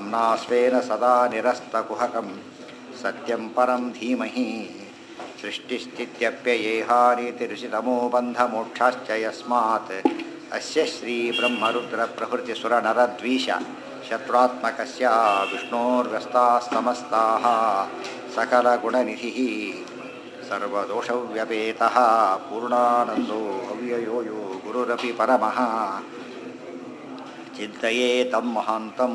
धाम्ना स्वेन सदा निरस्तकुहकं सत्यं परं धीमहि सृष्टिस्थित्यप्ययेहानीतिरुषितमो बन्धमोक्षाश्च यस्मात् अस्य श्रीब्रह्मरुद्रप्रभृतिसुरनरद्वीष शत्रुत्मकस्य विष्णोर्व्यस्तास्तमस्ताः सकलगुणनिधिः सर्वदोषव्यपेतः पूर्णानन्दो अव्ययो यो गुरुरपि परमः ಚಿಂತೆಯೇ ತಮ್ಮ ಮಹಾಂತಂ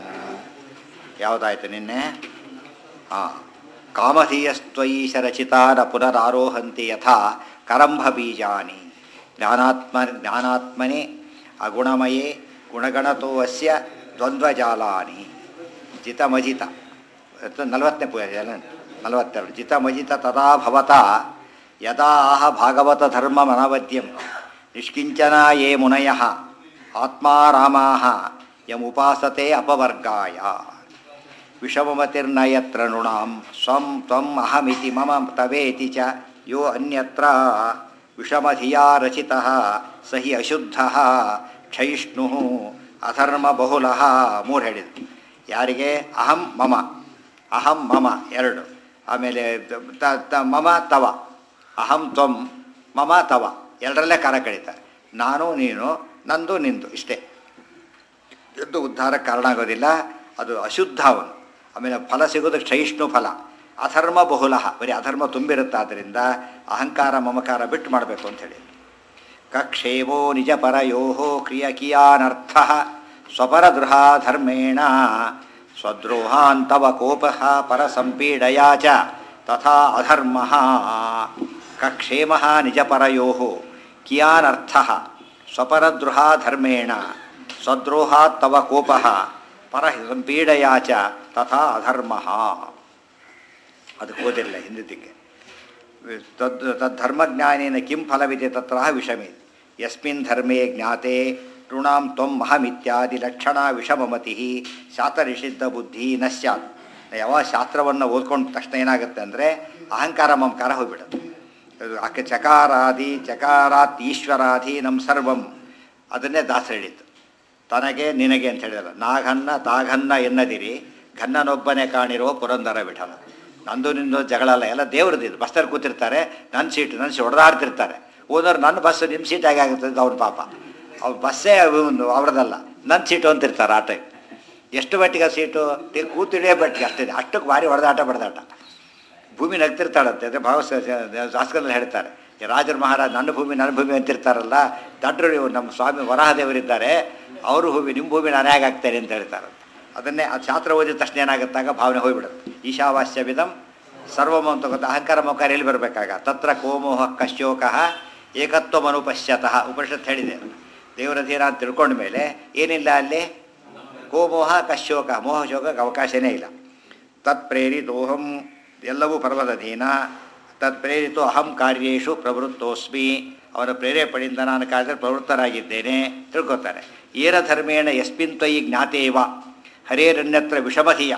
ಯಾವುದಾಯ್ತು ನಿನ್ನೆ ಹಾಂ ಕಾಮಧೀಯಸ್ತ್ವಯೀಶ ರಚಿತಾನ ಪುನರಾರೋಹಂತಿ ಯಥಾ ಕರಂಭ ಬೀಜಾನಿ ಜ್ಞಾನಾತ್ಮ ಜ್ಞಾನಾತ್ಮನೆ ಅಗುಣಮಯೇ ಗುಣಗಣತೋ ಅಸ್ಯ ದ್ವಂದ್ವಜಾಲಾನಿ ಜಿತಮಜಿತ ನಲವತ್ತನೇ ಪೂಜೆ ನಲವತ್ತೆರಡು ಜಿತಮಜಿತ ತದಾ ಭವತ ಯದಾ ಆಹ ಭಾಗವತ ಧರ್ಮಮನವದ್ಯಂ ನಿಷ್ಕಿಂಚನ ಯೇ ಮುನಯಃ ಆತ್ಮಾರಾಮಾ ಯಮುಪಾಸತೆ ಅಪವರ್ಗಾಯ ವಿಷಮಮತಿರ್ನ ಯತ್ರ ನೃಣಾಂ ಸ್ವಂ ತ್ವಂ ಅಹಮಿತಿ ಮಮ ತವೇತಿ ಚ ಯೋ ಅನ್ಯತ್ರ ವಿಷಮಧಿಯಾ ರಚಿತಃ ಸ ಹಿ ಅಶುದ್ಧಃ ಕ್ಷಯಿಷ್ಣು ಅಧರ್ಮ ಬಹುಲ ಮೂರು ಹೇಳಿದ್ರು ಯಾರಿಗೆ ಅಹಂ ಮಮ ಅಹಂ ಮಮ ಎರಡು ಆಮೇಲೆ ತ ತ ಮಮ ತವ ಅಹಂ ತ್ವಂ ಮಮ ತವ ಎರಡರಲ್ಲೇ ಕಾರ ಕಳೀತಾರೆ ನಾನು ನೀನು ನಂದು ನಿಂದು ಇಷ್ಟೇ ಎಂದು ಉದ್ಧಾರಕ್ಕೆ ಕಾರಣ ಆಗೋದಿಲ್ಲ ಅದು ಅಶುದ್ಧ ಅವನು ಆಮೇಲೆ ಫಲ ಸಿಗೋದು ಕ್ಷಯಿಷ್ಣು ಫಲ ಅಧರ್ಮ ಬಹುಲ ಬರೀ ಅಧರ್ಮ ತುಂಬಿರುತ್ತಾದ್ದರಿಂದ ಅಹಂಕಾರ ಮಮಕಾರ ಬಿಟ್ಟು ಮಾಡಬೇಕು ಅಂಥೇಳಿ ಕಕ್ಷೇಮೋ ನಿಜ ಪರಯೋ ಕ್ರಿಯಕಿಯಾನರ್ಥ ಸ್ವಪರದೃಹ ಧರ್ಮೇಣ ಸ್ವದ್ರೋಹಾಂತವ ಕೋಪ ಪರಸಂಪೀಡಯಾ ಚ ತಥಾ ಅಧರ್ಮ ಕಕ್ಷೇಮ ನಿಜಪರಯೋ ಕಿಯಾನರ್ಥ ಸ್ವಪರದ್ರುಹ ಧರ್ಮೇಣ ಸ್ವದ್ರೋಹಾತ್ ತವ ಕೋಪ ಪರ ಸಂಪೀಡಯಾ ಚ ತಥಾ ಅಧರ್ಮ ಅದಕ್ಕೆ ಓದಿರಲಿಲ್ಲ ಹಿಂದಿದ್ದಕ್ಕೆ ತದ್ ತದ್ಧರ್ಮಜ್ಞಾನೇನ ಕಿಂ ಫಲವಿದೆ ತತ್ರ ವಿಷಮೇ ಯಸ್ಮಿನ್ ಧರ್ಮೇ ಜ್ಞಾತೆ ಋಣಾಂ ತ್ವಂ ಅಹಮಿತ್ಯಾದಿ ಲಕ್ಷಣ ವಿಷಮಮತಿ ಶಾತನಿಷಿದ್ಧ ಬುದ್ಧಿ ನ ಸ್ಯಾತ್ ಯಾವಾಗ ಶಾಸ್ತ್ರವನ್ನು ಓದ್ಕೊಂಡ ತಕ್ಷಣ ಏನಾಗುತ್ತೆ ಅಂದರೆ ಅಹಂಕಾರ ಮಮಕಾರ ಹೋಗ್ಬಿಡುತ್ತೆ ಅದು ಅಕ್ಕ ಚಕಾರಾದಿ ಚಕಾರಾತ್ ಈಶ್ವರಾಧಿ ನಮ್ಮ ಸರ್ವಂ ಅದನ್ನೇ ದಾಸ ಹೇಳಿತ್ತು ತನಗೆ ನಿನಗೆ ಅಂತ ಹೇಳಿದಲ್ಲ ನಾಘನ್ನ ತಾಘನ್ನ ಎನ್ನದಿರಿ ಘನ್ನನೊಬ್ಬನೇ ಕಾಣಿರುವ ಪುರಂದರ ವಿಠಲ ನಂದು ನಿಂದು ಜಗಳ ಅಲ್ಲ ಎಲ್ಲ ದೇವ್ರದ್ದು ಇದು ಬಸ್ಸಲ್ಲಿ ಕೂತಿರ್ತಾರೆ ನನ್ನ ಸೀಟು ನನ್ನ ಸೀಟ್ ಹೊಡೆದಾಡ್ತಿರ್ತಾರೆ ಓನರ್ ನನ್ನ ಬಸ್ ನಿಮ್ಮ ಸೀಟ್ ಹೇಗೆ ಆಗುತ್ತದೆ ಅವ್ನ ಪಾಪ ಅವ್ರ ಬಸ್ಸೇ ಒಂದು ಅವ್ರದ್ದಲ್ಲ ನನ್ನ ಸೀಟು ಅಂತಿರ್ತಾರೆ ಆಟ ಎಷ್ಟು ಮಟ್ಟಿಗೆ ಆ ಸೀಟು ಕೂತಿಡಿಯೋ ಬಟ್ಟಿಗೆ ಅಷ್ಟಿದೆ ಅಷ್ಟಕ್ಕೆ ಭಾರಿ ಹೊಡೆದಾಟ ಬಡ್ದಾಟ ಭೂಮಿ ನಗ್ತಿರ್ತಾಳಂತೆ ಅದೇ ಭಾವ ಶಾಸಕರಲ್ಲಿ ಹೇಳ್ತಾರೆ ಈ ರಾಜರ ಮಹಾರಾಜ ನನ್ನ ಭೂಮಿ ನನ್ನ ಭೂಮಿ ಅಂತಿರ್ತಾರಲ್ಲ ದಡ್ರು ಇವು ನಮ್ಮ ಸ್ವಾಮಿ ವರಾಹದೇವರಿದ್ದಾರೆ ಅವರು ಭೂಮಿ ನಿಮ್ಮ ಭೂಮಿ ನಾನು ಹೇಗೆ ಆಗ್ತೇನೆ ಅಂತ ಹೇಳ್ತಾರಂತೆ ಅದನ್ನೇ ಆ ಶಾಸ್ತ್ರ ಓದಿದ ತಕ್ಷಣ ಏನಾಗುತ್ತಾಗ ಭಾವನೆ ಹೋಗ್ಬಿಡುತ್ತೆ ಈಶಾವಾಸ್ಯ ವಿಧಂ ಸರ್ವಮ ಅಂತ ಗೊತ್ತ ಅಹಂಕಾರ ಮೋಕಾರ ಎಲ್ಲಿ ಬರಬೇಕಾಗ ತತ್ರ ಕೋಮೋಹ ಕಶ್ಯೋಕ ಏಕತ್ವಮನುಪಶ್ಯತಃ ಉಪನಿಷತ್ ಹೇಳಿದೆ ದೇವರ ಧೀರ ಅಂತ ತಿಳ್ಕೊಂಡ ಮೇಲೆ ಏನಿಲ್ಲ ಅಲ್ಲಿ ಕೋಮೋಹ ಕಶ್ಯೋಕ ಮೋಹ ಶೋಕಕ್ಕೆ ಅವಕಾಶನೇ ಇಲ್ಲ ತತ್ಪ್ರೇರಿತೋಹಂ ಎಲ್ಲವೂ ಪರ್ವದಧೀನ ತತ್ಪ್ರೇರಿತೋ ಅಹಂ ಕಾರ್ಯೇಶು ಪ್ರವೃತ್ತೋಸ್ಮಿ ಅವರ ಪ್ರೇರೇಪಣೆಯಿಂದ ನಾನು ಕಾರ್ಯದಲ್ಲಿ ಪ್ರವೃತ್ತರಾಗಿದ್ದೇನೆ ತಿಳ್ಕೊತಾರೆ ಏನ ಧರ್ಮೇಣ ಯಸ್ಮಿನ್ ತ್ವಯಿ ಜ್ಞಾತೇವ ಹರೇರನ್ಯತ್ರ ವಿಷಮಧಿಯ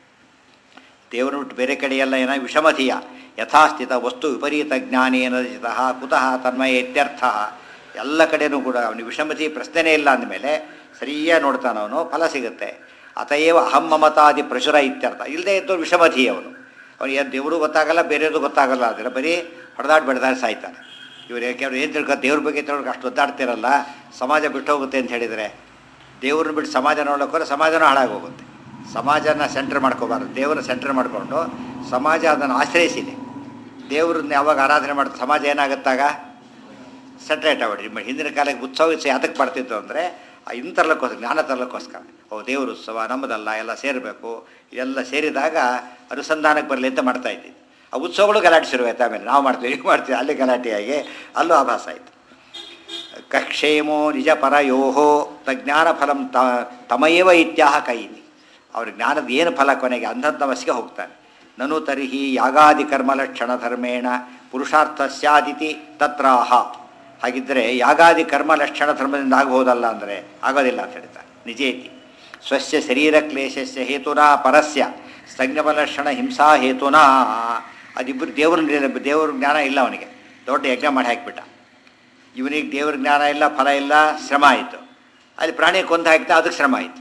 ದೇವರು ಬಿಟ್ಟು ಬೇರೆ ಕಡೆಯೆಲ್ಲ ಏನ ವಿಷಮಧಿಯ ಯಥಾಸ್ಥಿತ ವಸ್ತು ವಿಪರೀತ ಜ್ಞಾನೇನ ರಚಿತಃ ಕುತಃ ತನ್ಮಯ ಇತ್ಯರ್ಥ ಎಲ್ಲ ಕಡೆಯೂ ಕೂಡ ಅವನಿಗೆ ವಿಷಮತಿ ಪ್ರಶ್ನೆನೇ ಇಲ್ಲ ಅಂದಮೇಲೆ ಸರಿಯಾಗಿ ನೋಡ್ತಾನೆ ಅವನು ಫಲ ಸಿಗುತ್ತೆ ಅತಯೇವ ಅಹಂ ಮಮತಾದಿ ಪ್ರಚುರ ಇತ್ಯರ್ಥ ಇಲ್ಲದೆ ಇದ್ದು ವಿಷಮಧಿ ಅವನು ಅವನಿಗೆ ದೇವರು ಗೊತ್ತಾಗಲ್ಲ ಬೇರೆಯದು ಗೊತ್ತಾಗಲ್ಲ ಆದರೆ ಬರೀ ಹೊಡೆದಾಡಿ ಬೆಳೆದಾಡಿ ಸಾಯ್ತಾನೆ ಇವ್ರು ಯಾಕೆಂದ್ರೆ ಏನು ತಿಳ್ಕೊ ದೇವ್ರ ಬಗ್ಗೆ ತಿಳ್ಕೊಂಡು ಅಷ್ಟು ಒದ್ದಾಡ್ತಿರಲ್ಲ ಸಮಾಜ ಬಿಟ್ಟು ಹೋಗುತ್ತೆ ಅಂತ ಹೇಳಿದರೆ ದೇವ್ರನ್ನ ಬಿಟ್ಟು ಸಮಾಜ ನೋಡೋಕ್ಕೋದ್ರೆ ಸಮಾಜನೂ ಹಾಳಾಗೋಗುತ್ತೆ ಸಮಾಜನ ಸೆಂಟ್ರ್ ಮಾಡ್ಕೋಬಾರ್ದು ದೇವ್ರನ್ನ ಸೆಂಟ್ರ್ ಮಾಡಿಕೊಂಡು ಸಮಾಜ ಅದನ್ನು ಆಶ್ರಯಿಸಿದೆ ದೇವ್ರನ್ನ ಯಾವಾಗ ಆರಾಧನೆ ಮಾಡ್ತಾ ಸಮಾಜ ಏನಾಗುತ್ತಾಗ ಸೆಟ್ರೇಟ್ ಆಗ್ಬಿಡಿ ಹಿಂದಿನ ಕಾಲಕ್ಕೆ ಉತ್ಸವ ಉತ್ಸವ ಯಾತಕ್ಕೆ ಮಾಡ್ತಿತ್ತು ಅಂದರೆ ಇನ್ನು ತರಲಕ್ಕೋಸ್ಕರ ಜ್ಞಾನ ತರಲಕ್ಕೋಸ್ಕರ ಓ ದೇವರು ಉತ್ಸವ ನಮ್ಮದಲ್ಲ ಎಲ್ಲ ಸೇರಬೇಕು ಇದೆಲ್ಲ ಸೇರಿದಾಗ ಅನುಸಂಧಾನಕ್ಕೆ ಬರಲಿ ಅಂತ ಮಾಡ್ತಾ ಇದ್ದಿದ್ದು ಆ ಉತ್ಸವಗಳು ಗಲಾಟೆ ಶುರುವಾಯ್ತು ಆಮೇಲೆ ನಾವು ಮಾಡ್ತೀವಿ ಈಗ ಮಾಡ್ತೀವಿ ಅಲ್ಲಿ ಗಲಾಟೆಯಾಗಿ ಅಲ್ಲೂ ಆಭಾಸ ಆಯಿತು ಕಕ್ಷೇಮೋ ನಿಜ ಪರಯೋಹೋ ತಜ್ಞಾನ ಫಲಂ ತ ತಮಯೇವ ಇತ್ಯಾಹ ಕೈನಿ ಅವ್ರ ಜ್ಞಾನದ ಏನು ಫಲ ಕೊನೆಗೆ ಅಂಧಂತಮಸ್ಗೆ ಹೋಗ್ತಾನೆ ನನು ತರ್ಹಿ ಯಾಗಾದಿ ಕರ್ಮಲಕ್ಷಣ ಧರ್ಮೇಣ ಪುರುಷಾರ್ಥ ಸ್ಯಾದಿತಿ ತತ್ರಾಹ ಹಾಗಿದ್ದರೆ ಯಾಗಾದಿ ಕರ್ಮ ಲಕ್ಷಣ ಧರ್ಮದಿಂದ ಆಗಬಹುದಲ್ಲ ಅಂದರೆ ಆಗೋದಿಲ್ಲ ಅಂತ ಹೇಳ್ತಾರೆ ನಿಜೇತಿ ಸ್ವಸ್ಯ ಶರೀರ ಕ್ಲೇಶಸ್ಯ ಹೇತುನಾ ಪರಸ್ಯ ಸಂಗಮಲಕ್ಷಣ ಹಿಂಸಾ ಹೇತುನಾ ಅದಿಬ್ಬರು ದೇವ್ರ ದೇವ್ರ ಜ್ಞಾನ ಇಲ್ಲ ಅವನಿಗೆ ದೊಡ್ಡ ಯಜ್ಞ ಮಾಡಿ ಹಾಕಿಬಿಟ್ಟ ಇವನಿಗೆ ದೇವ್ರ ಜ್ಞಾನ ಇಲ್ಲ ಫಲ ಇಲ್ಲ ಶ್ರಮ ಆಯಿತು ಅಲ್ಲಿ ಪ್ರಾಣಿ ಕೊಂದು ಹಾಕಿದ ಅದಕ್ಕೆ ಶ್ರಮ ಆಯಿತು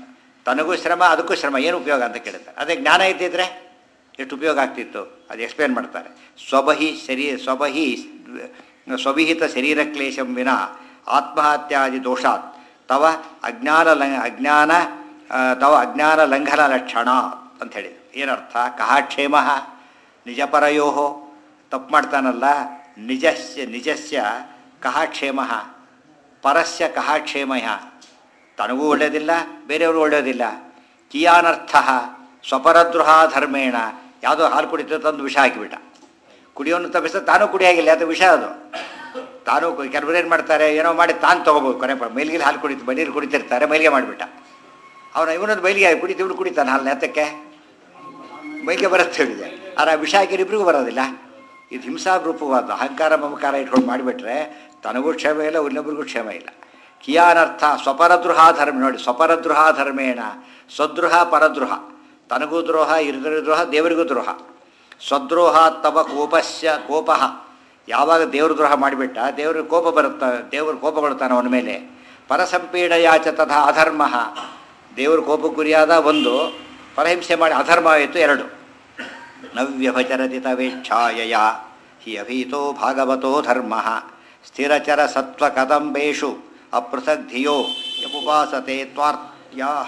ತನಗೂ ಶ್ರಮ ಅದಕ್ಕೂ ಶ್ರಮ ಏನು ಉಪಯೋಗ ಅಂತ ಕೇಳ್ತಾರೆ ಅದೇ ಜ್ಞಾನ ಇದ್ದಿದ್ರೆ ಎಷ್ಟು ಉಪಯೋಗ ಆಗ್ತಿತ್ತು ಅದು ಎಕ್ಸ್ಪ್ಲೇನ್ ಮಾಡ್ತಾರೆ ಸ್ವಬಹಿ ಶರೀ ಸ್ವಬಹಿ ಸ್ವವಿಹಿತ ಶರೀರ ಕ್ಲೇಶಂ ವಿನ ಆತ್ಮಹತ್ಯಾದಿ ದೋಷಾತ್ ತವ ಅಜ್ಞಾನ ಲ ಅಜ್ಞಾನ ಆ, ತವ ಅಜ್ಞಾನ ಲಂಘನ ಲಕ್ಷಣ ಅಂತ ಹೇಳಿದ್ರು ಏನರ್ಥ ಕಹ ಕ್ಷೇಮ ನಿಜಪರಯೋ ತಪ್ಪು ಮಾಡ್ತಾನಲ್ಲ ನಿಜಸ್ಯ ನಿಜಸ್ಯ ಕಹ ಕ್ಷೇಮ ಪರಸ್ಯ ಕಹ ಕ್ಷೇಮಯ ತನಗೂ ಒಳ್ಳೆಯದಿಲ್ಲ ಬೇರೆಯವರು ಒಳ್ಳೆಯದಿಲ್ಲ ಕಿಯಾನರ್ಥ ಸ್ವಪರದ್ರೋಹ ಧರ್ಮೇಣ ಯಾವುದೋ ಹಾಲು ಕುಡಿತ ತಂದು ವಿಷ ಹಾಕಿಬಿಟ್ಟ ಕುಡಿಯೋನು ತಪ್ಪಿಸ ತಾನೂ ಕುಡಿಯಾಗಿಲ್ಲ ಅದು ವಿಷ ಅದು ತಾನು ಕೆಲವರು ಏನು ಮಾಡ್ತಾರೆ ಏನೋ ಮಾಡಿ ತಾನು ತೊಗೋಬೋದು ಕೊನೆ ಪ- ಮೈಲಿಗೆ ಹಾಲು ಕುಡಿತು ಬನೀರು ಕುಡಿತಿರ್ತಾರೆ ಮೈಲಿಗೆ ಮಾಡಿಬಿಟ್ಟ ಅವನ ಇವನೊಂದು ಮೈಲಿಗೆ ಕುಡಿತು ಇವನು ಕುಡಿತಾನೆ ಹಾಲು ನೆತ್ತಕ್ಕೆ ಮೈಗೆ ಬರುತ್ತೆ ಹೇಳಿದೆ ಆದರೆ ಆ ವಿಷ ಹಾಕಿದ್ರೆ ಇಬ್ರಿಗೂ ಬರೋದಿಲ್ಲ ಇದು ಹಿಂಸಾರೂಪವಾದ ಅಹಂಕಾರ ಮಮಕಾರ ಇಟ್ಕೊಂಡು ಮಾಡಿಬಿಟ್ರೆ ತನಗೂ ಕ್ಷೇಮ ಇಲ್ಲ ಇನ್ನೊಬ್ರಿಗೂ ಕ್ಷೇಮ ಇಲ್ಲ ಕಿಯಾನರ್ಥ ಸ್ವಪರದ್ರೋಹ ಧರ್ಮ ನೋಡಿ ಸ್ವಪರದ್ರೋಹ ಧರ್ಮೇಣ ಸ್ವದ್ರೋಹ ಪರದ್ರೋಹ ತನಗೂ ದ್ರೋಹ ಇರಿದ್ರ ದ್ರೋಹ ದೇವರಿಗೂ ದ್ರೋಹ ಸ್ವದ್ರೋಹ ತವ ಕೋಪಸ್ಯ ಕೋಪ ಯಾವಾಗ ದೇವ್ರ ದ್ರೋಹ ಮಾಡಿಬಿಟ್ಟ ದೇವ್ರಿಗೆ ಕೋಪ ಬರುತ್ತ ದೇವ್ರ ಕೋಪ ಕೊಡ್ತಾನೆ ಅವನ ಮೇಲೆ ಪರಸಂಪೀಡ ಯಾಚ ತಥಾ ಅಧರ್ಮ ದೇವ್ರ ಕೋಪಕ್ಕೆ ಗುರಿಯಾದ ಒಂದು ಪರಹಿಂಸೆ ಮಾಡಿ ಅಧರ್ಮ ಆಯಿತು ಎರಡು ನವ್ಯಭಚರತಿ ತವೇಚ್ಛಾಯಯ ಹಿ ಅಭೀತೋ ಭಾಗವತೋ ಧರ್ಮ ಸ್ಥಿರಚರ ಸತ್ವ ಕದಂಬೇಷು ಅಪೃಥಕ್ ಧಿಯೋ ಯಮುಪಾಸತೆ ತ್ವಾರ್ತ್ಯಾಹ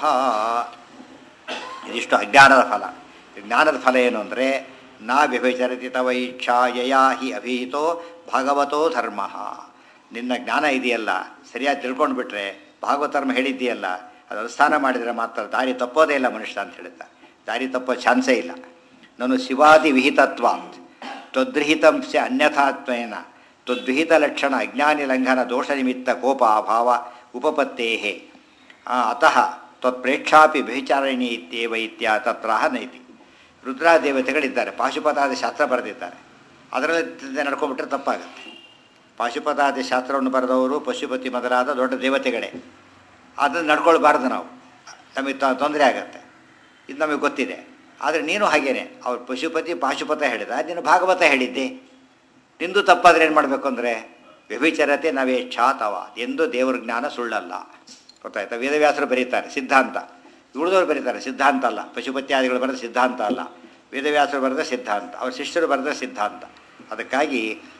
ಇದಿಷ್ಟು ಅಜ್ಞಾನದ ಫಲ ಜ್ಞಾನದ ಫಲ ಏನು ಅಂದರೆ ನಾ ವ್ಯಭಿಚರತಿ ತವ ಇಚ್ಛಾಯಯ ಹಿ ಅಭೀತೋ ಭಾಗವತೋ ಧರ್ಮ ನಿನ್ನ ಜ್ಞಾನ ಇದೆಯಲ್ಲ ಸರಿಯಾಗಿ ತಿಳ್ಕೊಂಡು ಬಿಟ್ರೆ ಭಾಗವತರ್ಮ ಹೇಳಿದ್ದೀಯಲ್ಲ ಅದು ಅನುಷ್ಠಾನ ಮಾಡಿದರೆ ಮಾತ್ರ ದಾರಿ ತಪ್ಪೋದೇ ಇಲ್ಲ ಮನುಷ್ಯ ಅಂತ ಹೇಳ್ತಾ ದಾರಿ ತಪ್ಪೋ ಚಾನ್ಸೇ ಇಲ್ಲ ನಾನು ಶಿವಾದಿ ವಿಹಿತತ್ವಾತ್ ತ್ವದ್ವಿಹಿತಂಶ ಅನ್ಯಥಾತ್ಮೇನ ತ್ವದ್ವಿಹಿತ ಲಕ್ಷಣ ಅಜ್ಞಾನಿ ಲಂಘನ ದೋಷ ನಿಮಿತ್ತ ಕೋಪ ಅಭಾವ ಉಪಪತ್ತೇ ಅತಃ ತ್ವತ್ಪ್ರೇಕ್ಷಾಪಿ ವ್ಯಭಿಚಾರಣಿ ಇತ್ಯೇವ ಇತ್ಯ ತತ್ರ ನೈತಿ ರುದ್ರಾದೇವತೆಗಳಿದ್ದಾರೆ ಪಾಶುಪತಾದಿ ಶಾಸ್ತ್ರ ಬರೆದಿದ್ದಾರೆ ಅದರಲ್ಲಿ ನಡ್ಕೊಂಡ್ಬಿಟ್ರೆ ತಪ್ಪಾಗುತ್ತೆ ಪಾಶುಪತಾದಿ ಶಾಸ್ತ್ರವನ್ನು ಬರೆದವರು ಪಶುಪತಿ ಮೊದಲಾದ ದೊಡ್ಡ ದೇವತೆಗಳೇ ಅದನ್ನು ನಡ್ಕೊಳ್ಬಾರ್ದು ನಾವು ನಮಗೆ ತೊಂದರೆ ಆಗತ್ತೆ ಇದು ನಮಗೆ ಗೊತ್ತಿದೆ ಆದರೆ ನೀನು ಹಾಗೇನೆ ಅವ್ರು ಪಶುಪತಿ ಪಾಶುಪತ ಹೇಳಿದ ನೀನು ಭಾಗವತ ಹೇಳಿದ್ದೆ ನಿಂದು ತಪ್ಪಾದ್ರೆ ಏನು ಮಾಡಬೇಕು ಅಂದರೆ ವ್ಯಭಿಚರತೆ ನವೇ ಛಾತವ ಎಂದು ದೇವ್ರ ಜ್ಞಾನ ಸುಳ್ಳಲ್ಲ ಗೊತ್ತಾಯ್ತಾ ವೇದವ್ಯಾಸರು ಬರೀತಾರೆ ಸಿದ್ಧಾಂತ ಉಳಿದವರು ಬರೀತಾರೆ ಸಿದ್ಧಾಂತ ಅಲ್ಲ ಪಶುಪತ್ಯಾದಿಗಳು ಬರೆದ ಸಿದ್ಧಾಂತ ಅಲ್ಲ ವೇದವ್ಯಾಸರು ಬರೆದ ಸಿದ್ಧಾಂತ ಅವ್ರ ಶಿಷ್ಯರು ಬರೆದ ಸಿದ್ಧಾಂತ ಅದಕ್ಕಾಗಿ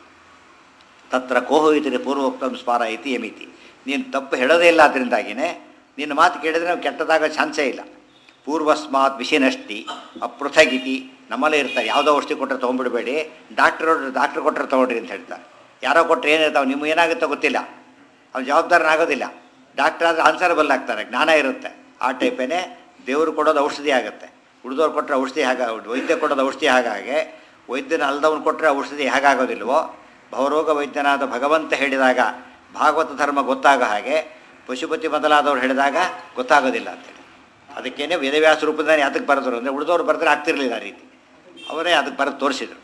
ತತ್ರ ಕೋಹು ಇತಿರಿ ಪೂರ್ವೋಕ್ತಂ ಸ್ಮಾರ ಇತಿ ಯಮಿತಿ ನೀನು ತಪ್ಪು ಹೇಳೋದೇ ಇಲ್ಲ ಅದರಿಂದಾಗಿಯೇ ನಿನ್ನ ಮಾತು ಕೇಳಿದ್ರೆ ನಾವು ಕೆಟ್ಟದಾಗ ಚಾನ್ಸೇ ಇಲ್ಲ ಪೂರ್ವಸ್ಮಾತ್ ವಿಷಿನಷ್ಟಿ ಅಪೃಥಗಿತಿ ನಮ್ಮಲ್ಲೇ ಇರ್ತಾರೆ ಯಾವುದೋ ಔಷಧಿ ಕೊಟ್ಟರೆ ತೊಗೊಂಡ್ಬಿಡಬೇಡಿ ಡಾಕ್ಟ್ರ್ ಡಾಕ್ಟ್ರ್ ಕೊಟ್ಟರೆ ತೊಗೊಳ್ರಿ ಅಂತ ಹೇಳ್ತಾರೆ ಯಾರೋ ಕೊಟ್ಟರೆ ಏನಿರ್ತಾವೆ ನಿಮ್ಗೆ ಏನಾಗುತ್ತೋ ಗೊತ್ತಿಲ್ಲ ಅವ್ನು ಜವಾಬ್ದಾರನಾಗೋದಿಲ್ಲ ಡಾಕ್ಟರ್ ಆದರೆ ಆನ್ಸರಬಲ್ ಆಗ್ತಾರೆ ಜ್ಞಾನ ಇರುತ್ತೆ ಆ ಟೈಪೇನೆ ದೇವರು ಕೊಡೋದು ಔಷಧಿ ಆಗುತ್ತೆ ಉಳಿದವ್ರು ಕೊಟ್ಟರೆ ಔಷಧಿ ಹಾಗ ವೈದ್ಯ ಕೊಡೋದು ಔಷಧಿ ಹಾಗಾಗಿ ವೈದ್ಯನ ಅಲ್ದವನು ಕೊಟ್ಟರೆ ಔಷಧಿ ಹೇಗಾಗೋದಿಲ್ವೋ ಭವರೋಗ ವೈದ್ಯನಾದ ಭಗವಂತ ಹೇಳಿದಾಗ ಭಾಗವತ ಧರ್ಮ ಗೊತ್ತಾಗೋ ಹಾಗೆ ಪಶುಪತಿ ಮೊದಲಾದವ್ರು ಹೇಳಿದಾಗ ಗೊತ್ತಾಗೋದಿಲ್ಲ ಅಂತೇಳಿ ಅದಕ್ಕೇನೆ ವೇದವ್ಯಾಸ ರೂಪದಲ್ಲಿ ಅದಕ್ಕೆ ಬರೆದ್ರು ಅಂದರೆ ಉಳಿದವ್ರು ಬರೆದ್ರೆ ಆಗ್ತಿರ್ಲಿಲ್ಲ ಆ ರೀತಿ ಅವರೇ ಅದಕ್ಕೆ ಬರೆದು ತೋರಿಸಿದ್ರು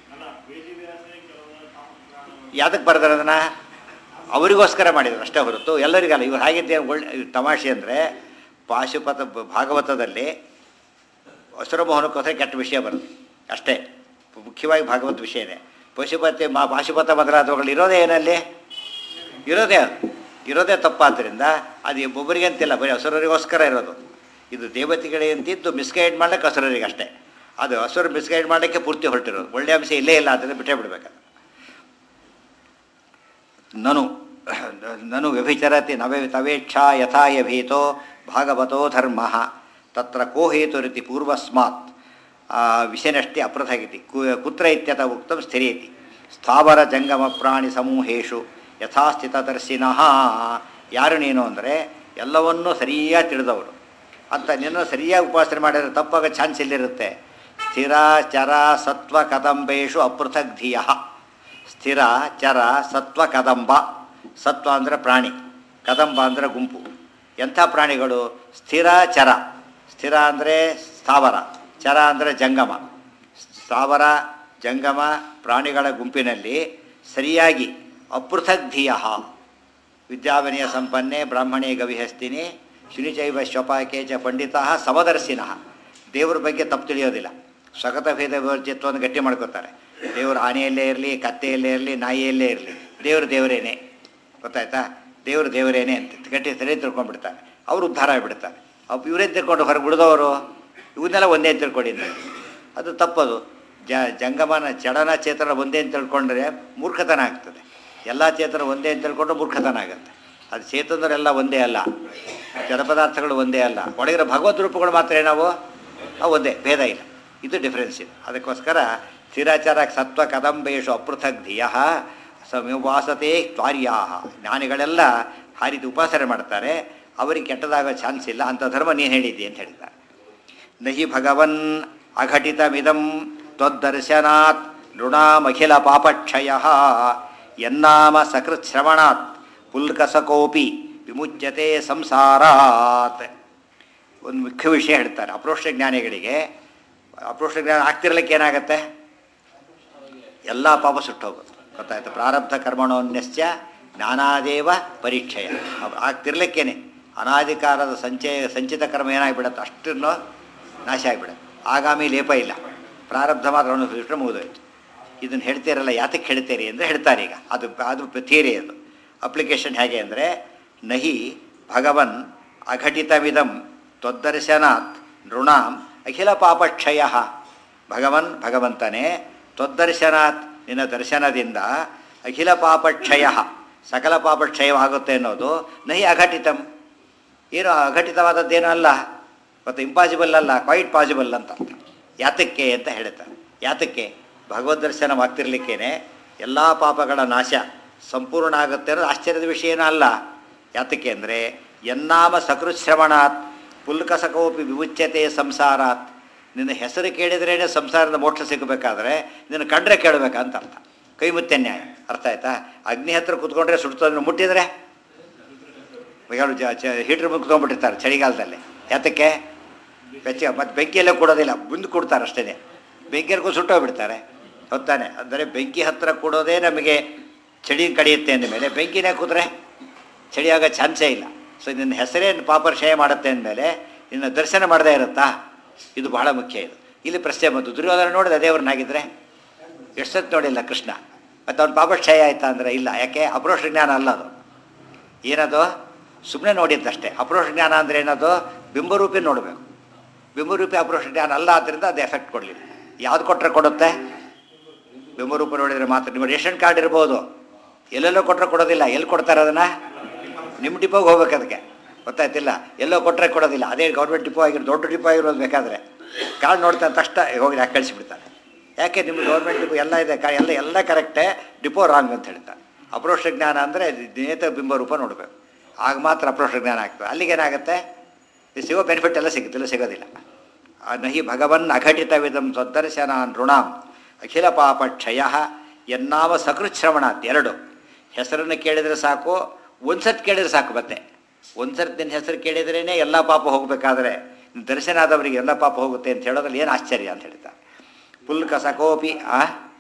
ಯಾತಕ್ಕೆ ಬರೆದ್ರೆ ಅದನ್ನು ಅವರಿಗೋಸ್ಕರ ಮಾಡಿದ್ರು ಅಷ್ಟೇ ಹೊರತು ಎಲ್ಲರಿಗಲ್ಲ ಇವ್ರು ಹಾಗಿದ್ದೆ ಒಳ್ಳೆ ಇವ್ ತಮಾಷೆ ಅಂದರೆ ಪಾಶುಪತ ಭಾಗವತದಲ್ಲಿ ಹಸುರಮೋಹನಕ್ಕೋಸ್ಕರ ಕೆಟ್ಟ ವಿಷಯ ಬರುತ್ತೆ ಅಷ್ಟೇ ಮುಖ್ಯವಾಗಿ ಭಾಗವತ ವಿಷಯನೇ ಪಶುಪತಿ ಮಾ ಪಾಶುಪತ ಮೊದಲಾದವುಗಳು ಇರೋದೇ ಏನಲ್ಲಿ ಇರೋದೇ ಅದು ಇರೋದೇ ತಪ್ಪಾದ್ದರಿಂದ ಅದು ಒಬ್ಬರಿಗೆ ಅಂತಿಲ್ಲ ಬರೀ ಹಸುರರಿಗೋಸ್ಕರ ಇರೋದು ಇದು ದೇವತೆಗಳೇ ಅಂತಿದ್ದು ಮಿಸ್ಗೈಡ್ ಮಾಡ್ಲಿಕ್ಕೆ ಹಸುರರಿಗೆ ಅಷ್ಟೇ ಅದು ಹಸುರು ಮಿಸ್ಗೈಡ್ ಮಾಡಲಿಕ್ಕೆ ಪೂರ್ತಿ ಹೊರಟಿರೋದು ಒಳ್ಳೆಯ ಅಂಶ ಇಲ್ಲೇ ಇಲ್ಲ ಅದನ್ನು ಬಿಟ್ಟೇ ಬಿಡಬೇಕು ನನು ನನು ವ್ಯಭಿಚರತಿ ನವೇ ತವೇಚ್ಛಾ ಯಥಾ ಯಭೀತೋ ಭಾಗವತೋ ಧರ್ಮ ತತ್ರ ಕೋ ಹೇತುರಿತಿ ಪೂರ್ವಸ್ಮಾತ್ ವಿಷನಷ್ಟಿ ಅಪೃಥಗಿತಿ ಕು- ಕುತ್ರ ಇತ್ಯತ ಉಕ್ತಂ ಸ್ಥಿರೇತಿ ಸ್ಥಾವರ ಜಂಗಮ ಪ್ರಾಣಿ ಸಮೂಹೇಶು ಯಥಾಸ್ಥಿತದರ್ಶಿನಃ ಯಾರು ನೀನು ಅಂದರೆ ಎಲ್ಲವನ್ನೂ ಸರಿಯಾಗಿ ತಿಳಿದವರು ಅಂತ ನಿನ್ನ ಸರಿಯಾಗಿ ಉಪಾಸನೆ ಮಾಡಿದರೆ ತಪ್ಪಾಗ ಚಾನ್ಸ್ ಎಲ್ಲಿರುತ್ತೆ ಸ್ಥಿರ ಚರ ಸತ್ವ ಕದಂಬೇಶು ಅಪೃಥಕ್ ಧಿಯ ಸ್ಥಿರ ಚರ ಸತ್ವ ಕದಂಬ ಸತ್ವ ಅಂದರೆ ಪ್ರಾಣಿ ಕದಂಬ ಅಂದರೆ ಗುಂಪು ಎಂಥ ಪ್ರಾಣಿಗಳು ಸ್ಥಿರ ಚರ ಸ್ಥಿರ ಅಂದರೆ ಸ್ಥಾವರ ಚರ ಅಂದರೆ ಜಂಗಮ ಸ್ಥಾವರ ಜಂಗಮ ಪ್ರಾಣಿಗಳ ಗುಂಪಿನಲ್ಲಿ ಸರಿಯಾಗಿ ಅಪೃಥಕ್ ಧಿಯ ವಿದ್ಯಾವನೆಯ ಸಂಪನ್ನೆ ಬ್ರಾಹ್ಮಣೇ ಗವಿಹಸ್ತಿನಿ ಶುನಿಚೈವ ಶ್ವಪಾಕೆ ಚ ಪಂಡಿತ ಸಮದರ್ಶಿನಃ ದೇವ್ರ ಬಗ್ಗೆ ತಪ್ಪು ತಿಳಿಯೋದಿಲ್ಲ ಸ್ವಗತ ಭೇದ ವಿವರ್ಜಿತ್ವವನ್ನು ಗಟ್ಟಿ ಮಾಡ್ಕೋತಾರೆ ದೇವರು ಆನೆಯಲ್ಲೇ ಇರಲಿ ಕತ್ತೆಯಲ್ಲೇ ಇರಲಿ ನಾಯಿಯಲ್ಲೇ ಇರಲಿ ದೇವರು ದೇವರೇನೆ ಗೊತ್ತಾಯ್ತಾ ದೇವರು ದೇವರೇನೆ ಅಂತ ಗಟ್ಟಿ ಸರಿ ತಿಳ್ಕೊಂಡ್ಬಿಡ್ತಾರೆ ಅವರು ಉದ್ಧಾರ ಆಗಿಬಿಡ್ತಾರೆ ಅವ್ ಇವರೇ ತಿಳ್ಕೊಂಡು ಹೊರಗೆ ಬಿಡಿದವರು ಇವನ್ನೆಲ್ಲ ಒಂದೇ ಅಂತ ತಿಳ್ಕೊಂಡಿದ್ದಾರೆ ಅದು ತಪ್ಪದು ಜ ಜಂಗಮನ ಚಡನ ಚೇತನ ಒಂದೇ ಅಂತ ತಿಳ್ಕೊಂಡ್ರೆ ಮೂರ್ಖತನ ಆಗ್ತದೆ ಎಲ್ಲ ಚೇತನ ಒಂದೇ ಅಂತ ತಿಳ್ಕೊಂಡ್ರೆ ಮೂರ್ಖತನ ಆಗುತ್ತೆ ಅದು ಚೇತನರೆಲ್ಲ ಒಂದೇ ಅಲ್ಲ ಜಡ ಪದಾರ್ಥಗಳು ಒಂದೇ ಅಲ್ಲ ಒಳಗಿರೋ ಭಗವದ್ ರೂಪಗಳು ಮಾತ್ರ ಏನವು ಅವು ಒಂದೇ ಭೇದ ಇಲ್ಲ ಇದು ಡಿಫ್ರೆನ್ಸ್ ಇದೆ ಅದಕ್ಕೋಸ್ಕರ ಸ್ಥಿರಾಚಾರ ಸತ್ವ ಕದಂಬೇಶು ಅಪೃಥಕ್ ಧಿಯ ಸಂವಾಸತೆ ತ್ವಾರ್ಯಾ ಜ್ಞಾನಿಗಳೆಲ್ಲ ಆ ರೀತಿ ಉಪಾಸನೆ ಮಾಡ್ತಾರೆ ಅವರಿಗೆ ಕೆಟ್ಟದಾಗೋ ಚಾನ್ಸ್ ಇಲ್ಲ ಅಂಥ ಧರ್ಮ ನೀನು ಹೇಳಿದ್ದಿ ಅಂತ ಹೇಳಿದ್ದಾರೆ ನಹಿ ಭಗವನ್ ಅಘಟಿತಮಿದಂ ತ್ವದ್ದರ್ಶನಾತ್ ನೃಣಾಮಖಿಲ ಪಾಪಕ್ಷಯ ಯನ್ನಾಮ ಸಕೃತ್ ಶ್ರವಣಾತ್ ಪುಲ್ಕಸಕೋಪಿ ವಿಮುಚ್ಯತೆ ಸಂಸಾರಾತ್ ಒಂದು ಮುಖ್ಯ ವಿಷಯ ಹೇಳ್ತಾರೆ ಅಪ್ರೋಷ್ಟ ಜ್ಞಾನಿಗಳಿಗೆ ಅಪ್ರೋಷ್ಟ ಜ್ಞಾನ ಆಗ್ತಿರ್ಲಿಕ್ಕೆ ಏನಾಗುತ್ತೆ ಎಲ್ಲ ಪಾಪ ಸುಟ್ಟೋಗುತ್ತೆ ಗೊತ್ತಾಯ್ತು ಪ್ರಾರಬ್ಧ ಕರ್ಮಣೋನ್ಯಶ್ಚ ಜ್ಞಾನಾದೇವ ಪರೀಕ್ಷೆಯ ಅವ್ ಆಗ್ತಿರ್ಲಿಕ್ಕೇನೆ ಅನಾಧಿಕಾರದ ಸಂಚಯ ಸಂಚಿತ ಕರ್ಮ ಏನಾಗ್ಬಿಡುತ್ತೆ ಅಷ್ಟನ್ನು ನಾಶ ಆಗಿಬಿಡುತ್ತೆ ಆಗಾಮಿ ಲೇಪ ಇಲ್ಲ ಪ್ರಾರಬ್ಧ ಮಾತ್ರ ಅನುಸರಿಸಿದ್ರೆ ಮುಗಿದೋಯ್ತು ಇದನ್ನು ಹೇಳ್ತೀರಲ್ಲ ಯಾತಕ್ಕೆ ಹೇಳ್ತೀರಿ ಅಂದರೆ ಹೇಳ್ತಾರೆ ಈಗ ಅದು ಅದು ಥಿಯರಿ ಅದು ಅಪ್ಲಿಕೇಶನ್ ಹೇಗೆ ಅಂದರೆ ನಹಿ ಭಗವನ್ ಅಘಟಿತವಿದಂ ತ್ವದ್ದರ್ಶನಾತ್ ನೃಣಾಂ ಅಖಿಲ ಪಾಪಕ್ಷಯ ಭಗವನ್ ಭಗವಂತನೇ ತ್ವದ್ದರ್ಶನಾತ್ ನಿನ್ನ ದರ್ಶನದಿಂದ ಅಖಿಲ ಪಾಪಕ್ಷಯ ಸಕಲ ಪಾಪಕ್ಷಯವಾಗುತ್ತೆ ಅನ್ನೋದು ನಹಿ ಅಘಟಿತಂ ಏನು ಅಘಟಿತವಾದದ್ದೇನೂ ಅಲ್ಲ ಮತ್ತು ಇಂಪಾಸಿಬಲ್ ಅಲ್ಲ ಕ್ವೈಟ್ ಪಾಸಿಬಲ್ ಅಂತ ಅರ್ಥ ಯಾತಕ್ಕೆ ಅಂತ ಹೇಳ್ತಾರೆ ಯಾತಕ್ಕೆ ಭಗವದ್ ದರ್ಶನವಾಗ್ತಿರ್ಲಿಕ್ಕೇನೆ ಎಲ್ಲ ಪಾಪಗಳ ನಾಶ ಸಂಪೂರ್ಣ ಆಗುತ್ತೆ ಅನ್ನೋದು ಆಶ್ಚರ್ಯದ ವಿಷಯನೂ ಅಲ್ಲ ಯಾತಕ್ಕೆ ಅಂದರೆ ಎನ್ನಾಮ ಸಕೃಶ್ರವಣಾತ್ ಪುಲ್ಕಸಕೋಪಿ ವಿಮುಚ್ಯತೆ ಸಂಸಾರಾತ್ ನಿನ್ನ ಹೆಸರು ಕೇಳಿದ್ರೇ ಸಂಸಾರದ ಮೋಕ್ಷ ಸಿಗಬೇಕಾದ್ರೆ ನಿನ್ನ ಕಂಡ್ರೆ ಕೇಳಬೇಕಂತ ಅರ್ಥ ಕೈ ಮುತ್ತೆ ನ್ಯಾಯ ಅರ್ಥ ಆಯ್ತಾ ಅಗ್ನಿ ಹತ್ರ ಕುತ್ಕೊಂಡ್ರೆ ಸುಡ್ತೋದ್ರೆ ಮುಟ್ಟಿದ್ರೆ ಇವಾಗ ಜ ಚ ಹೀಟ್ರ್ ಮುಂದೆ ಕುತ್ಕೊಂಡ್ಬಿಟ್ಟಿರ್ತಾರೆ ಚಳಿಗಾಲದಲ್ಲಿ ಯಾತಕ್ಕೆ ಬೆಚ್ಚ ಮತ್ತು ಬೆಂಕಿಯಲ್ಲೇ ಕೊಡೋದಿಲ್ಲ ಮುಂದೆ ಕೊಡ್ತಾರೆ ಅಷ್ಟೇ ಬೆಂಕಿಯರ್ಗೂ ಸುಟ್ಟೋಗ್ಬಿಡ್ತಾರೆ ಹೊತ್ತಾನೆ ಅಂದರೆ ಬೆಂಕಿ ಹತ್ರ ಕೊಡೋದೇ ನಮಗೆ ಚಳಿ ಕಡಿಯುತ್ತೆ ಅಂದಮೇಲೆ ಬೆಂಕಿನೇ ಕೂತ್ರೆ ಚಳಿ ಆಗೋ ಚಾನ್ಸೇ ಇಲ್ಲ ಸೊ ನಿನ್ನ ಹೆಸರೇನು ಪಾಪರ್ಶಯ ಮಾಡುತ್ತೆ ಅಂದಮೇಲೆ ನಿನ್ನ ದರ್ಶನ ಮಾಡದೇ ಇರುತ್ತಾ ಇದು ಬಹಳ ಮುಖ್ಯ ಇದು ಇಲ್ಲಿ ಪ್ರಶ್ನೆ ಬಂತು ದುರ್ಯೋಧನ ನೋಡಿದ ದೇವ್ರನ್ನಾಗಿದ್ದರೆ ಎಷ್ಟು ಸತ್ ನೋಡಿಲ್ಲ ಕೃಷ್ಣ ಮತ್ತು ಅವ್ನು ಪಾಪಕ್ಷಯ ಆಯ್ತಾ ಅಂದರೆ ಇಲ್ಲ ಯಾಕೆ ಅಪ್ರೋಷ ಜ್ಞಾನ ಅಲ್ಲ ಅದು ಏನದು ಸುಮ್ಮನೆ ನೋಡಿದ್ದಷ್ಟೇ ಅಪ್ರೋಷ ಜ್ಞಾನ ಅಂದರೆ ಏನದು ಬಿಂಬರೂಪಿ ನೋಡಬೇಕು ಬಿಂಬರೂಪಿ ಅಪ್ರೋಷ ಜ್ಞಾನ ಅಲ್ಲ ಆದ್ದರಿಂದ ಅದು ಎಫೆಕ್ಟ್ ಕೊಡಲಿಲ್ಲ ಯಾವ್ದು ಕೊಟ್ಟರೆ ಕೊಡುತ್ತೆ ಬಿಂಬರೂಪ ನೋಡಿದರೆ ಮಾತ್ರ ನಿಮ್ಮ ರೇಷನ್ ಕಾರ್ಡ್ ಇರ್ಬೋದು ಎಲ್ಲೆಲ್ಲೋ ಕೊಟ್ಟರೆ ಕೊಡೋದಿಲ್ಲ ಎಲ್ಲಿ ಕೊಡ್ತಾರೆ ಅದನ್ನು ನಿಮ್ಮ ಡಿಪೋಗೆ ಹೋಗ್ಬೇಕು ಅದಕ್ಕೆ ಗೊತ್ತಾಯ್ತಿಲ್ಲ ಎಲ್ಲೋ ಕೊಟ್ಟರೆ ಕೊಡೋದಿಲ್ಲ ಅದೇ ಗೌರ್ಮೆಂಟ್ ಡಿಪೋ ಆಗಿರೋ ದೊಡ್ಡ ಡಿಪೋ ಆಗಿರೋದು ಬೇಕಾದರೆ ಕಾರ್ಡ್ ನೋಡ್ತಾ ತಕ್ಷಣ ಹೋಗಿ ಯಾಕೆ ಕಳಿಸಿಬಿಡ್ತಾರೆ ಯಾಕೆ ನಿಮ್ಮ ಗೌರ್ಮೆಂಟ್ ಡಿಪೋ ಎಲ್ಲ ಇದೆ ಕಾ ಎಲ್ಲ ಎಲ್ಲ ಕರೆಕ್ಟೇ ಡಿಪೋ ರಾಂಗ್ ಅಂತ ಹೇಳ್ತಾರೆ ಅಪ್ರೋಷ ಜ್ಞಾನ ಅಂದರೆ ನೇತ ಬಿಂಬ ರೂಪ ನೋಡಬೇಕು ಆಗ ಮಾತ್ರ ಅಪ್ರೋಷ ಜ್ಞಾನ ಆಗ್ತದೆ ಅಲ್ಲಿಗೇನಾಗುತ್ತೆ ಇದು ಸಿಗೋ ಬೆನಿಫಿಟ್ ಎಲ್ಲ ಸಿಗುತ್ತಿಲ್ಲ ಸಿಗೋದಿಲ್ಲ ಆ ನಹಿ ಭಗವನ್ ಅಘಟಿತವಿದಂ ತ್ವದ್ದರ್ಶನ ನೃಣಾಂ ಅಖಿಲ ಪಾಪ ಕ್ಷಯ ಎನ್ನಾವ ಸಕೃತ್ ಶ್ರವಣಾತ್ ಎರಡು ಹೆಸರನ್ನು ಕೇಳಿದರೆ ಸಾಕು ಒಂದು ಸರ್ತಿ ಕೇಳಿದ್ರೆ ಸಾಕು ಮತ್ತೆ ಒಂದು ಸರ್ತಿ ನಿನ್ನ ಹೆಸರು ಕೇಳಿದ್ರೇ ಎಲ್ಲ ಪಾಪ ಹೋಗಬೇಕಾದ್ರೆ ದರ್ಶನ ಆದವರಿಗೆ ಎಲ್ಲ ಪಾಪ ಹೋಗುತ್ತೆ ಅಂತ ಹೇಳೋದ್ರಲ್ಲಿ ಏನು ಆಶ್ಚರ್ಯ ಅಂತ ಹೇಳ್ತಾರೆ ಪುಲ್ಕ ಸಕೋಪಿ ಆ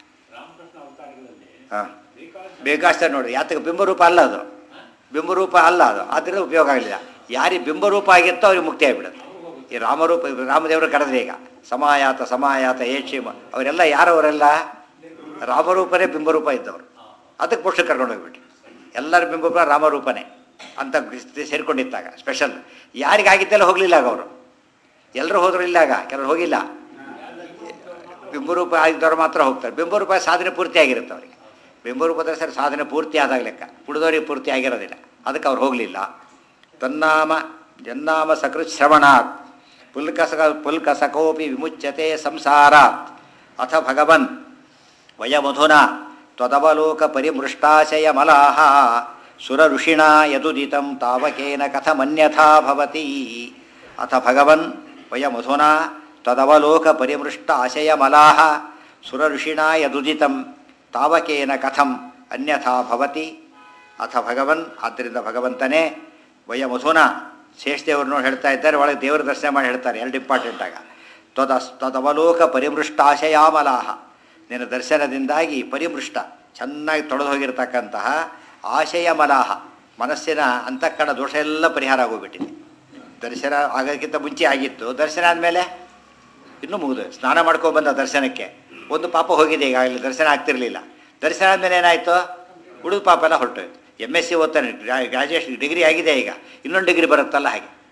ಹಾಂ ಬೇಕಾಷ್ಟ ನೋಡಿ ಯಾತಕ್ಕೆ ಬಿಂಬರೂಪ ಅಲ್ಲ ಅದು ಬಿಂಬರೂಪ ಅಲ್ಲ ಅದು ಆದ್ದರಿಂದ ಉಪಯೋಗ ಆಗಲಿಲ್ಲ ಯಾರಿಗೆ ಬಿಂಬರೂಪ ಆಗಿತ್ತೋ ಅವ್ರಿಗೆ ಮುಕ್ತಿ ಆಗಿಬಿಡುತ್ತೆ ಈ ರಾಮರೂಪ ರಾಮದೇವರು ಕರೆದ್ರೆ ಈಗ ಸಮಾಯಾತ ಸಮಾಯಾತ ಏಕ್ಷಿಮ ಅವರೆಲ್ಲ ಯಾರವರೆಲ್ಲ ರಾಮರೂಪನೇ ಬಿಂಬರೂಪ ಇದ್ದವರು ಅದಕ್ಕೆ ಪುರುಷ ಕರ್ಕೊಂಡು ಹೋಗ್ಬಿಟ್ಟು ಎಲ್ಲರ ಬಿಂಬರೂಪ ರಾಮರೂಪನೇ ಅಂತ ಸೇರ್ಕೊಂಡಿದ್ದಾಗ ಸ್ಪೆಷಲ್ ಯಾರಿಗಾಗಿದ್ದೆಲ್ಲ ಹೋಗಲಿಲ್ಲ ಆಗ ಅವರು ಎಲ್ಲರೂ ಹೋದ್ರು ಇಲ್ಲ ಆಗ ಕೆಲವರು ಹೋಗಿಲ್ಲ ಬಿಂಬರೂಪ ಆಗಿದ್ದವ್ರು ಮಾತ್ರ ಹೋಗ್ತಾರೆ ಬಿಂಬರೂಪ ಸಾಧನೆ ಪೂರ್ತಿ ಆಗಿರುತ್ತೆ ಅವರಿಗೆ ಬಿಂಬರೂಪದ ಸರಿ ಸಾಧನೆ ಪೂರ್ತಿ ಆದಾಗ ಲೆಕ್ಕ ಉಳಿದವರಿಗೆ ಪೂರ್ತಿ ಆಗಿರೋದಿಲ್ಲ ಅದಕ್ಕೆ ಅವ್ರು ಹೋಗಲಿಲ್ಲ ತನ್ನಾಮ ಜನ್ನಾಮ ಸಕೃತ್ ಶ್ರವಣಾತ್ ಪುಲ್ಕಸಕ ಪುಲ್ಕಸಕೋಪಿ ವಿಮುಚ್ಯತೆ ಸಂಸಾರಾತ್ ಅಥ ಭಗವನ್ ವಯಮಧುನ ತ್ವದವಲೋಕ ಪರಿಮೃಷ್ಟಾಶಯ ಮಲಾಹ ಸುರ ಋಷಿಣ ಯದುದಿತಂ ತಾವಕೇನ ಕಥಮನ್ಯಥಾ ಭವತಿ ಅಥ ಭಗವನ್ ವಯಮಧುನ ತದವಲೋಕ ಪರಿಮೃಷ್ಟ ಆಶಯ ಮಲಾಹ ಸುರ ಋಷಿಣ ಯದುದಿತಂ ತಾವಕೇನ ಕಥಂ ಅನ್ಯಥಾ ಭವತಿ ಅಥ ಭಗವನ್ ಆದ್ದರಿಂದ ಭಗವಂತನೇ ವಯಮಧುನ ಶೇಷದೇವರು ನೋಡಿ ಹೇಳ್ತಾ ಇದ್ದಾರೆ ಒಳಗೆ ದೇವರ ದರ್ಶನ ಮಾಡಿ ಹೇಳ್ತಾರೆ ಎರಡು ಇಂಪಾರ್ಟೆಂಟ್ ಆಗ ತ್ವದ ತದವಲೋಕ ಪರಿಮೃಷ್ಟಾಶಯಾಮಲಾಹ ನಿನ್ನ ದರ್ಶನದಿಂದಾಗಿ ಪರಿಮೃಷ್ಟ ಚೆನ್ನಾಗಿ ತೊಳೆದು ಹೋಗಿರ್ತಕ್ಕಂತಹ ಆಶಯ ಮಲಾಹ ಮನಸ್ಸಿನ ಅಂತಃಕರಣ ದೋಷ ಎಲ್ಲ ಪರಿಹಾರ ಆಗೋಗ್ಬಿಟ್ಟಿದೆ ದರ್ಶನ ಆಗೋದಕ್ಕಿಂತ ಮುಂಚೆ ಆಗಿತ್ತು ದರ್ಶನ ಆದಮೇಲೆ ಇನ್ನೂ ಮುಗಿದು ಸ್ನಾನ ಮಾಡ್ಕೊಂಡು ಬಂದ ದರ್ಶನಕ್ಕೆ ಒಂದು ಪಾಪ ಹೋಗಿದೆ ಈಗಾಗಲೇ ದರ್ಶನ ಆಗ್ತಿರಲಿಲ್ಲ ದರ್ಶನ ಆದಮೇಲೆ ಏನಾಯಿತು ಉಳಿದ ಪಾಪ ಎಲ್ಲ ಹೊರಟೋಯ್ತು ಎಮ್ ಎಸ್ ಸಿ ಓದ್ತಾನೆ ಗ್ರಾಜುಯೇಷನ್ ಡಿಗ್ರಿ ಆಗಿದೆ ಈಗ ಇನ್ನೊಂದು ಡಿಗ್ರಿ ಬರುತ್ತಲ್ಲ ಹಾಗೆ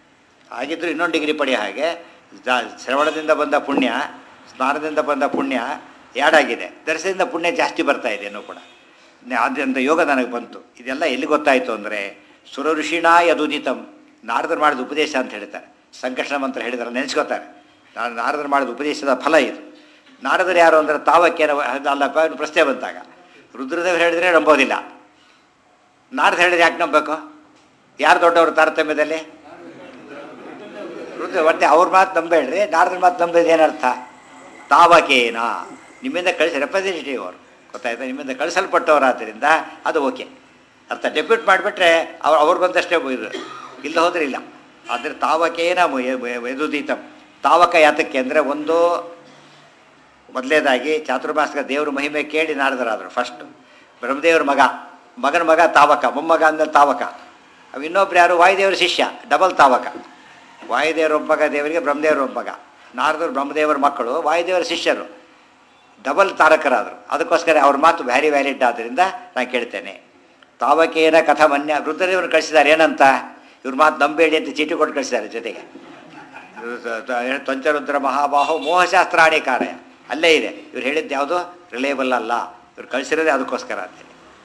ಹಾಗಿದ್ರೂ ಇನ್ನೊಂದು ಡಿಗ್ರಿ ಪಡೆಯೋ ಹಾಗೆ ಜಾ- ಶ್ರವಣದಿಂದ ಬಂದ ಪುಣ್ಯ ಸ್ನಾನದಿಂದ ಬಂದ ಪುಣ್ಯ ಎರಡಾಗಿದೆ ದರ್ಶನದಿಂದ ಪುಣ್ಯ ಜಾಸ್ತಿ ಬರ್ತಾ ಇದೆ ಇನ್ನೂ ಕೂಡ ಆದ್ದರಿಂದ ಯೋಗ ನನಗೆ ಬಂತು ಇದೆಲ್ಲ ಎಲ್ಲಿ ಗೊತ್ತಾಯಿತು ಅಂದರೆ ಸುರ ಋಷಿಣ ಯದುದಿತಂ ನಾರದರು ಮಾಡಿದ ಉಪದೇಶ ಅಂತ ಹೇಳ್ತಾರೆ ಸಂಕರ್ಷಣ ಮಂತ್ರ ಹೇಳಿದಾರೆ ನೆನೆಸ್ಕೋತಾರೆ ನಾನು ನಾರದರು ಮಾಡಿದ ಉಪದೇಶದ ಫಲ ಇದು ನಾರದರು ಯಾರು ಅಂದರೆ ತಾವಕ್ಕೇನ ಅಲ್ಲಪ್ಪ ಇವ್ನು ಪ್ರಶ್ನೆ ಬಂತಾಗ ರುದ್ರದೇವರು ಹೇಳಿದ್ರೆ ನಂಬೋದಿಲ್ಲ ನಾರದ ಹೇಳಿದ್ರೆ ಯಾಕೆ ನಂಬಬೇಕು ಯಾರು ದೊಡ್ಡವರು ತಾರತಮ್ಯದಲ್ಲಿ ರುದ್ರ ಒಟ್ಟೆ ಅವ್ರ ಮಾತು ನಂಬೇಡ್ರಿ ನಾರದ್ರ ಮಾತು ನಂಬಿದ ಏನರ್ಥ ತಾವಕೇನ ನಿಮ್ಮಿಂದ ಕಳಿಸಿ ರೆಪ್ರೆಸೆಂಟೇಟಿವ್ ಅವರು ಗೊತ್ತಾಯ್ತಾ ನಿಮ್ಮಿಂದ ಕಳಿಸಲ್ಪಟ್ಟವರಾದ್ದರಿಂದ ಅದು ಓಕೆ ಅರ್ಥ ಡೆಪ್ಯೂಟ್ ಮಾಡಿಬಿಟ್ರೆ ಅವ್ರು ಅವ್ರು ಬಂದಷ್ಟೇ ಇದು ಇಲ್ಲ ಹೋದ್ರೆ ಇಲ್ಲ ಆದರೆ ತಾವಕೇನ ಯದುದೀತಂ ತಾವಕ ಯಾತಕ್ಕೆ ಅಂದರೆ ಒಂದು ಮೊದಲೇದಾಗಿ ಚಾತುರ್ಮಾಸಿಕ ದೇವ್ರ ಮಹಿಮೆ ಕೇಳಿ ನಾರದರಾದರು ಫಸ್ಟ್ ಬ್ರಹ್ಮದೇವ್ರ ಮಗ ಮಗನ ಮಗ ತಾವಕ ಮೊಮ್ಮಗ ಅಂದಲ್ಲಿ ತಾವಕ ಅವು ಇನ್ನೊಬ್ರು ಯಾರು ವಾಯುದೇವರ ಶಿಷ್ಯ ಡಬಲ್ ತಾವಕ ವಾಯುದೇವರ ಒಬ್ಬಗ ದೇವರಿಗೆ ಬ್ರಹ್ಮದೇವರ ಒಬ್ಬಗ ನಾರದರು ಬ್ರಹ್ಮದೇವರ ಮಕ್ಕಳು ವಾಯುದೇವರ ಶಿಷ್ಯರು ಡಬಲ್ ತಾರಕರಾದರು ಅದಕ್ಕೋಸ್ಕರ ಅವ್ರ ಮಾತು ವ್ಯಾರಿ ವ್ಯಾಲಿಡ್ ಆದ್ದರಿಂದ ನಾನು ಕೇಳ್ತೇನೆ ತಾವಕೇನ ಕಥಮನ್ಯ ರುದ್ರದೇವರು ಕಳಿಸಿದ್ದಾರೆ ಏನಂತ ಇವ್ರ ಮಾತು ನಂಬೇಡಿ ಅಂತ ಚೀಟಿ ಕೊಟ್ಟು ಕಳಿಸಿದ್ದಾರೆ ಜೊತೆಗೆ ತ್ವಂಚರುದ್ರ ಮಹಾಬಾಹು ಮೋಹಶಾಸ್ತ್ರಾಣಿ ಕಾರ್ಯ ಅಲ್ಲೇ ಇದೆ ಇವ್ರು ಹೇಳಿದ್ದು ಯಾವುದು ರಿಲೇಬಲ್ ಅಲ್ಲ ಇವ್ರು ಕಳಿಸಿರೋದೇ ಅದಕ್ಕೋಸ್ಕರ ಅಂತೇಳಿ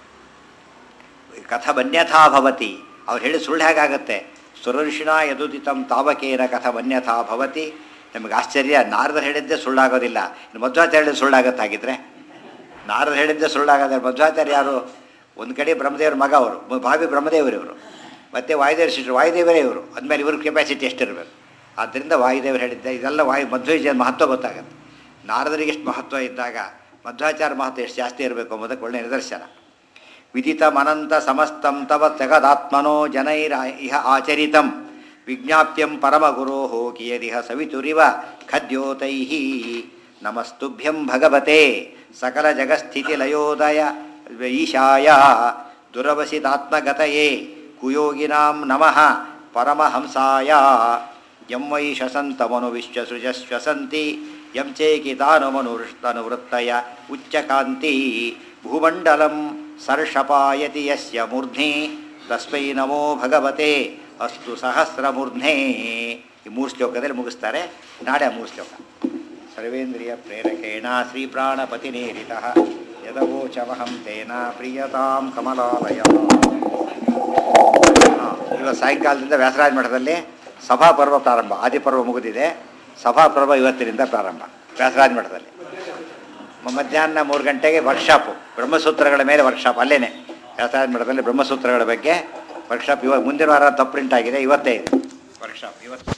ಕಥಮನ್ಯಥಾ ಭವತಿ ಅವ್ರು ಹೇಳಿ ಸುಳ್ಳು ಹೇಗಾಗತ್ತೆ ಸುರಋಷಿಣ ಯದುದಿತಂ ತಾವಕೇನ ಕಥಮನ್ಯಥಾ ಭವತಿ ನಮಗೆ ಆಶ್ಚರ್ಯ ನಾರದರು ಹೇಳಿದ್ದೇ ಸುಳ್ಳಾಗೋದಿಲ್ಲ ಇನ್ನು ಮಧ್ವಾಚಾರ್ಯ ಹೇಳಿದ್ದು ಸುಳ್ಳಾಗತ್ತಾಗಿದ್ರೆ ನಾರದರು ಹೇಳಿದ್ದೇ ಸುಳ್ಳಾಗತ್ತೆ ಮಧ್ವಾಚಾರ್ಯ ಯಾರು ಒಂದು ಕಡೆ ಬ್ರಹ್ಮದೇವ್ರ ಮಗ ಅವರು ಮ- ಭಾವಿ ಬ್ರಹ್ಮದೇವರು ಇವರು ಮತ್ತು ವಾಯುದೇವ್ರ ಶಿಷ್ಯರು ವಾಯುದೇವರೇ ಇವರು ಅಂದಮೇಲೆ ಇವ್ರ ಕೆಪಾಸಿಟಿ ಎಷ್ಟಿರಬೇಕು ಆದ್ದರಿಂದ ವಾಯುದೇವರು ಹೇಳಿದ್ದೆ ಇದೆಲ್ಲ ವಾಯು ಮಧ್ವಜ ಮಹತ್ವ ಗೊತ್ತಾಗುತ್ತೆ ನಾರದರಿಗೆ ಎಷ್ಟು ಮಹತ್ವ ಇದ್ದಾಗ ಮಧ್ವಾಚಾರ ಮಹತ್ವ ಎಷ್ಟು ಜಾಸ್ತಿ ಇರಬೇಕು ಎಂಬುದಕ್ಕೆ ಒಳ್ಳೆಯ ನಿದರ್ಶನ ವಿದಿತಮನಂತ ಸಮಸ್ತಂ ತವ ಜಗದಾತ್ಮನೋ ಜನೈರ ಇಹ ಆಚರಿತಂ ವಿಜ್ಞಾಪ್ಯಂ ಪರಮಗುರೋ ಕಿಯದಿಹ ಸವಿತುರಿವ ಖದ್ಯೋತೈ ನಮಸ್ತುಭ್ಯಂ ಭಗವತೆ ಸಕಲ ಜಗಸ್ಥಿತಿ ಲಯೋದಯ ಈಶಾಯ ದುರವಸಿತಾತ್ಮಗತಯೇ ಕುಯೋಗಿನಾಂ ನಮಃ ಪರಮಹಂಸಾಯ ಯಂ ವೈ ಶಸಂತಮನು ವಿಶ್ವಸೃಜಶ್ವಸಂತಿ ಯಂ ಚೇಕಿತಾನುಮನುವೃತ್ತಯ ಉಚ್ಚಕಾಂತಿ ಭೂಮಂಡಲಂ ಸರ್ಷಪಾಯತಿ ಯಸ್ಯ ಮೂರ್ಧ್ನಿ ತಸ್ಮೈ ನಮೋ ಭಗವತೆ ಅಸ್ತು ಸಹಸ್ರಮೂರ್ಧ್ನೇ ಈ ಮೂರು ಶ್ಲೋಕದಲ್ಲಿ ಮುಗಿಸ್ತಾರೆ ನಾಳೆ ಆ ಮೂರು ಶ್ಲೋಕ ಸರ್ವೇಂದ್ರಿಯ ಪ್ರೇರಕೇಣ ಶ್ರೀಪ್ರಾಣಪತಿನೇರಿತ ಯದವೋಚಮಹಂ ತೇನ ಪ್ರಿಯತಾಂ ಕಮಲಾಲಯ ಇವತ್ತು ಸಾಯಂಕಾಲದಿಂದ ವ್ಯಾಸರಾಜ ಮಠದಲ್ಲಿ ಸಭಾಪರ್ವ ಪ್ರಾರಂಭ ಆದಿಪರ್ವ ಮುಗಿದಿದೆ ಸಭಾಪರ್ವ ಇವತ್ತಿನಿಂದ ಪ್ರಾರಂಭ ವ್ಯಾಸರಾಜ ಮಠದಲ್ಲಿ ಮ- ಮಧ್ಯಾಹ್ನ ಮೂರು ಗಂಟೆಗೆ ವರ್ಕ್ಶಾಪು ಬ್ರಹ್ಮಸೂತ್ರಗಳ ಮೇಲೆ ವರ್ಕ್ಶಾಪ್ ಅಲ್ಲೇನೆ ವ್ಯಾಸರಾಜ ಮಠದಲ್ಲಿ ಬ್ರಹ್ಮಸೂತ್ರಗಳ ಬಗ್ಗೆ ವರ್ಕ್ಶಾಪ್ ಇವಾಗ ಮುಂದಿನ ವಾರ ತಪ್ಪು ಪ್ರಿಂಟ್ ಆಗಿದೆ ಇವತ್ತೇ ಇದೆ ವರ್ಕ್ಶಾಪ್ ಇವತ್ತು